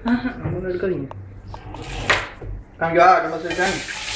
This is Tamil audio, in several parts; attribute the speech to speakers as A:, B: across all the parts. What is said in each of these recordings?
A: ஒன்றும் எடுக்காதீங்க காமிக்கவா நம்ம சொல்லிட்டேன்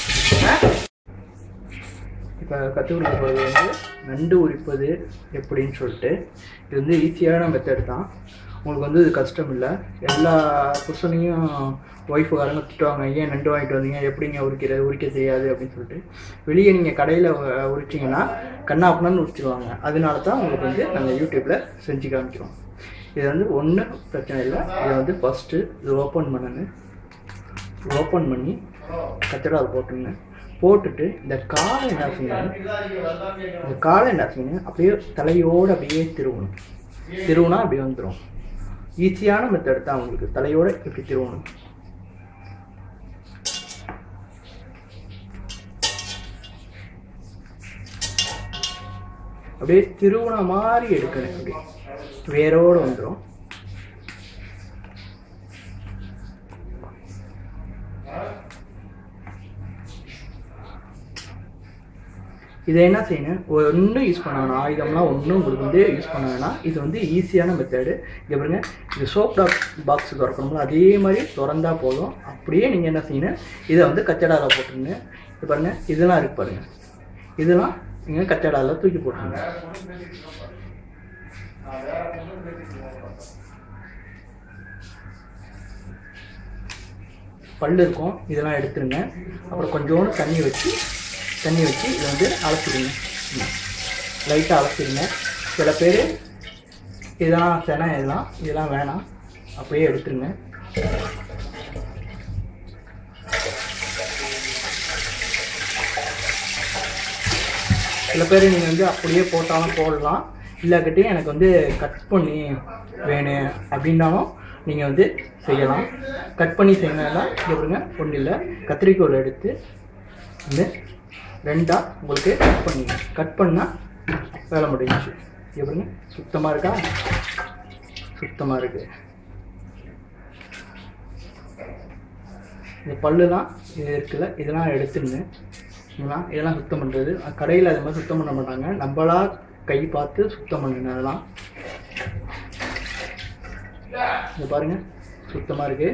A: இப்போ கற்றுக் கொடுக்க போகிறது வந்து நண்டு உரிப்பது எப்படின்னு சொல்லிட்டு இது வந்து ஈஸியான மெத்தட் தான் உங்களுக்கு வந்து இது கஷ்டம் இல்லை எல்லா புருஷனையும் ஒய்ஃபுக்காரங்க திட்டுவாங்க ஏன் நண்டு வாங்கிட்டு வந்தீங்க எப்படிங்க உரிக்கிறது உரிக்க தெரியாது அப்படின்னு சொல்லிட்டு வெளியே நீங்கள் கடையில் உரிச்சிங்கன்னா கண்ணா அப்படின்னு உரிச்சிருவாங்க அதனால தான் உங்களுக்கு வந்து நாங்கள் யூடியூப்பில் செஞ்சு காமிக்கிறோம் இது வந்து ஒன்றும் பிரச்சனை இல்லை இதை வந்து ஃபஸ்ட்டு இது ஓப்பன் பண்ணணும் ஓப்பன் பண்ணி கச்சடா போட்டுங்க போட்டுட்டு இந்த காலை என்ன செய்யணும் இந்த காலை என்ன செய்யணும் அப்படியே தலையோடு அப்படியே திருவணும் திருவுனா அப்படியே வந்துடும் ஈஸியான மெத்தட் தான் உங்களுக்கு தலையோட இப்படி திருவணும் அப்படியே திருவுன மாதிரி எடுக்கணும் அப்படி வேரோடு வந்துடும் இதை என்ன செய்யணும் ஒன்றும் யூஸ் பண்ண வேணாம் ஆயுதம்லாம் ஒன்றும் உங்களுக்கு வந்து யூஸ் பண்ண வேணாம் இது வந்து ஈஸியான மெத்தடு இங்கே பாருங்க இது சோப் டாக் பாக்ஸ் திறக்கணும்ல அதே மாதிரி திறந்தா போதும் அப்படியே நீங்கள் என்ன செய்யணும் இதை வந்து கச்சடாவில் போட்டுருங்க இது பாருங்க இதெல்லாம் இருக்கு பாருங்க இதெல்லாம் நீங்கள் கச்சடாவில் தூக்கி போட்டுருங்க பல்லு இருக்கும் இதெல்லாம் எடுத்துருங்க அப்புறம் கொஞ்சோண்டு தண்ணி வச்சு தண்ணி வச்சு இதை வந்து அலசிடுங்க லைட்டாக அலசிடுங்க சில பேர் இதெல்லாம் செனை இதெல்லாம் இதெல்லாம் வேணாம் அப்படியே எடுத்துருங்க சில பேர் நீங்கள் வந்து அப்படியே போட்டாலும் போடலாம் இல்லாக்கிட்டையும் எனக்கு வந்து கட் பண்ணி வேணும் அப்படின்னாலும் நீங்கள் வந்து செய்யலாம் கட் பண்ணி செய்யணும்னா இங்கே பாருங்க ஒன்றும் இல்லை கத்திரிக்கோல் எடுத்து வந்து ரெண்டாக உங்களுக்கு கட் பண்ணிங்க கட் பண்ணால் வேலை முடிஞ்சிச்சு இங்கே பாருங்க சுத்தமாக இருக்கா சுத்தமாக இருக்குது இந்த பல்லுலாம் இது இருக்குல்ல இதெல்லாம் எடுத்துருங்க இதெல்லாம் இதெல்லாம் சுத்தம் பண்ணுறது கடையில் அது மாதிரி சுத்தம் பண்ண மாட்டாங்க நம்மளா கை பார்த்து சுத்தம் பண்ணுங்க அதெல்லாம் இங்க பாருங்க சுத்தமாக இருக்கு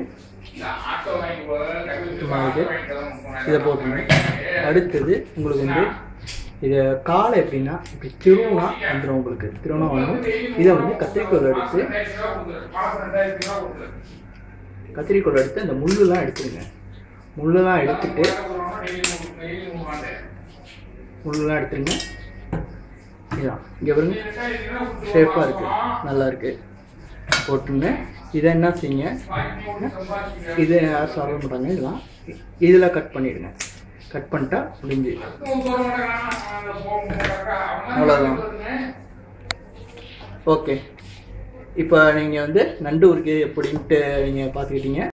A: சுத்தமாக இருக்கு இதை போட்டுருங்க அடுத்தது உங்களுக்கு வந்து இதை காலை எப்படின்னா இப்படி திருவுனா வந்துடும் உங்களுக்கு திருவுனா வந்துடும் இதை வந்து கத்திரிக்கோல் எடுத்து கத்திரிக்கோல் எடுத்து இந்த முள்ளுலாம் எடுத்துருங்க முள்ளுலாம் எடுத்துட்டு முள்ளுலாம் எடுத்துருங்க இதான் இங்கே பாருங்க ஷேப்பாக இருக்குது நல்லா இருக்குது போட்டுருங்க இதை என்ன செய்யுங்க இதை யாரும் சாப்பிட மாட்டாங்க இதெல்லாம் இதில் கட் பண்ணிடுங்க கட் பண்ணிட்டா முடிஞ்சு அவ்வளோதான் ஓகே இப்போ நீங்கள் வந்து நண்டு உருக்கு எப்படின்ட்டு நீங்கள் பார்த்துக்கிட்டீங்க